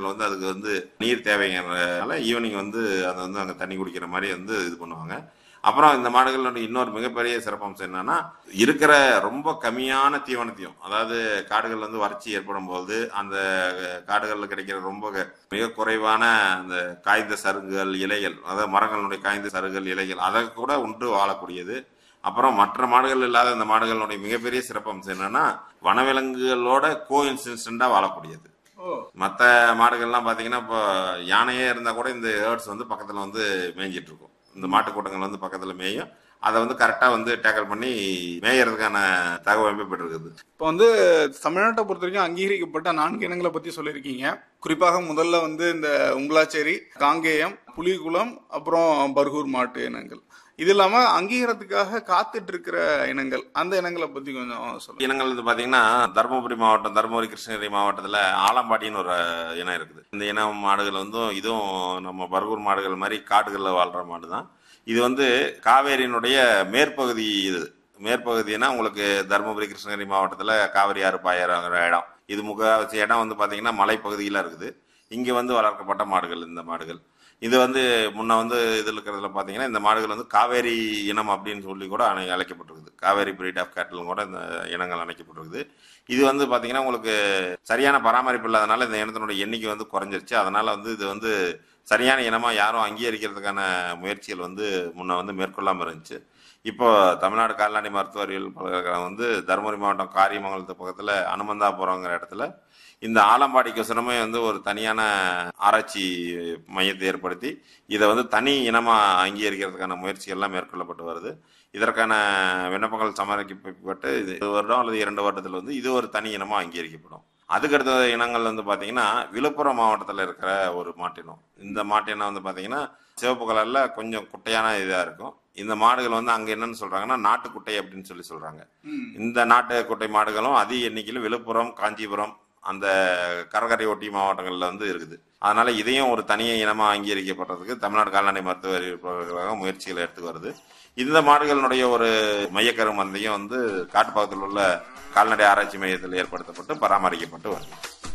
நேரங்களில் வந்து அதுக்கு வந்து நீர் தேவைங்கிறதுனால ஈவினிங் வந்து அதை வந்து அங்கே தண்ணி குடிக்கிற மாதிரி வந்து இது பண்ணுவாங்க அப்புறம் இந்த மாடுகளோட இன்னொரு மிகப்பெரிய சிறப்பம்சம் என்னன்னா இருக்கிற ரொம்ப கம்மியான தீவனத்தையும் அதாவது காடுகள் வந்து வறட்சி ஏற்படும் போது அந்த காடுகளில் கிடைக்கிற ரொம்ப க- மிக குறைவான அந்த காய்ந்த சருகுகள் இலைகள் அதாவது மரங்களுடைய காய்ந்த சருகுகள் இலைகள் அதை கூட உண்டு வாழக்கூடியது அப்புறம் மற்ற மாடுகள் இல்லாத இந்த மாடுகளுடைய மிகப்பெரிய சிறப்பம்சம் என்னன்னா வனவிலங்குகளோட கோ இன்சிஸ்டண்டா வாழக்கூடியது ஓ மற்ற மாடுகள்லாம் பார்த்தீங்கன்னா இப்போ யானையே இருந்தால் கூட இந்த ஏர்ட்ஸ் வந்து பக்கத்தில் வந்து மேய்ஞ்சிட்டு இருக்கும் இந்த மாட்டுக்கூட்டங்கள் வந்து பக்கத்தில் மேயும் அதை வந்து கரெக்டாக வந்து டேக்கல் பண்ணி மேயறதுக்கான தகவமைப்பு பெற்றிருக்குது இப்போ வந்து தமிழ்நாட்டை பொறுத்த வரைக்கும் அங்கீகரிக்கப்பட்ட நான்கு இனங்களை பத்தி சொல்லியிருக்கீங்க குறிப்பாக முதல்ல வந்து இந்த உங்களாச்சேரி காங்கேயம் புலிகுளம் அப்புறம் பர்கூர் மாட்டு இனங்கள் இது இல்லாம அங்கீகாரத்துக்காக காத்துட்டு இருக்கிற இனங்கள் அந்த இனங்களை பத்தி கொஞ்சம் சொல்லுங்க இனங்கள் வந்து பார்த்தீங்கன்னா தருமபுரி மாவட்டம் தருமபுரி கிருஷ்ணகிரி மாவட்டத்தில் ஆலம்பாடின்னு ஒரு இனம் இருக்குது இந்த இனம் மாடுகள் வந்து இதுவும் நம்ம பர்கூர் மாடுகள் மாதிரி காடுகளில் வாழ்கிற மாடு தான் இது வந்து காவேரியினுடைய மேற்பகுதி இது மேற்பகுதினா உங்களுக்கு தருமபுரி கிருஷ்ணகிரி மாவட்டத்தில் காவிரி ஆறு பாயிற இடம் இது முக்கால்வாசி இடம் வந்து பார்த்தீங்கன்னா மலைப்பகுதியில் இருக்குது இங்கே வந்து வளர்க்கப்பட்ட மாடுகள் இந்த மாடுகள் இது வந்து முன்ன வந்து இதில் இருக்கிறதுல பார்த்தீங்கன்னா இந்த மாடுகள் வந்து காவேரி இனம் அப்படின்னு சொல்லி கூட அணை அழைக்கப்பட்டிருக்குது காவேரி பிரீட் ஆஃப் கேட்டலும் கூட இந்த இனங்கள் அழைக்கப்பட்டிருக்குது இது வந்து பார்த்தீங்கன்னா உங்களுக்கு சரியான பராமரிப்பு இல்லாதனால இந்த இனத்தினுடைய எண்ணிக்கை வந்து குறைஞ்சிருச்சு அதனால வந்து இது வந்து சரியான இனமாக யாரும் அங்கீகரிக்கிறதுக்கான முயற்சிகள் வந்து முன்ன வந்து மேற்கொள்ளாமல் இருந்துச்சு இப்போ தமிழ்நாடு கால்நடை மருத்துவ அறிவியல் பல்கலைக்கழகம் வந்து தருமபுரி மாவட்டம் காரியமங்கலத்து பக்கத்தில் அனுமந்தாபுரங்கிற இடத்துல இந்த ஆலம்பாடிக்கோசரமே வந்து ஒரு தனியான ஆராய்ச்சி மையத்தை ஏற்படுத்தி இதை வந்து தனி இனமாக அங்கீகரிக்கிறதுக்கான முயற்சிகள்லாம் மேற்கொள்ளப்பட்டு வருது இதற்கான விண்ணப்பங்கள் சமர்ப்பிக்கப்பட்டு இது ஒரு வருடம் அல்லது இரண்டு வருடத்தில் வந்து இது ஒரு தனி இனமாக அங்கீகரிக்கப்படும் அதுக்கடுத்த இனங்கள் வந்து பார்த்தீங்கன்னா விழுப்புரம் மாவட்டத்தில் இருக்கிற ஒரு மாட்டினம் இந்த மாட்டினம் வந்து பார்த்தீங்கன்னா சிவப்பு கலர்ல கொஞ்சம் குட்டையான இதாக இருக்கும் இந்த மாடுகள் வந்து அங்கே என்னன்னு சொல்றாங்கன்னா நாட்டுக்குட்டை அப்படின்னு சொல்லி சொல்றாங்க இந்த நாட்டுக்குட்டை மாடுகளும் அதிக எண்ணிக்கையில் விழுப்புரம் காஞ்சிபுரம் அந்த கடற்கரை ஒட்டி மாவட்டங்களில் வந்து இருக்குது அதனால இதையும் ஒரு தனிய இனமாக அங்கீகரிக்கப்பட்டதுக்கு தமிழ்நாடு கால்நடை மருத்துவ அறிவியல் பல்கலைக்கழகம் முயற்சிகளை எடுத்து வருது இந்த மாடுகளினுடைய ஒரு மையக்கரு மந்தையும் வந்து காட்டுப்பாக்கத்தில் உள்ள கால்நடை ஆராய்ச்சி மையத்தில் ஏற்படுத்தப்பட்டு பராமரிக்கப்பட்டு வருது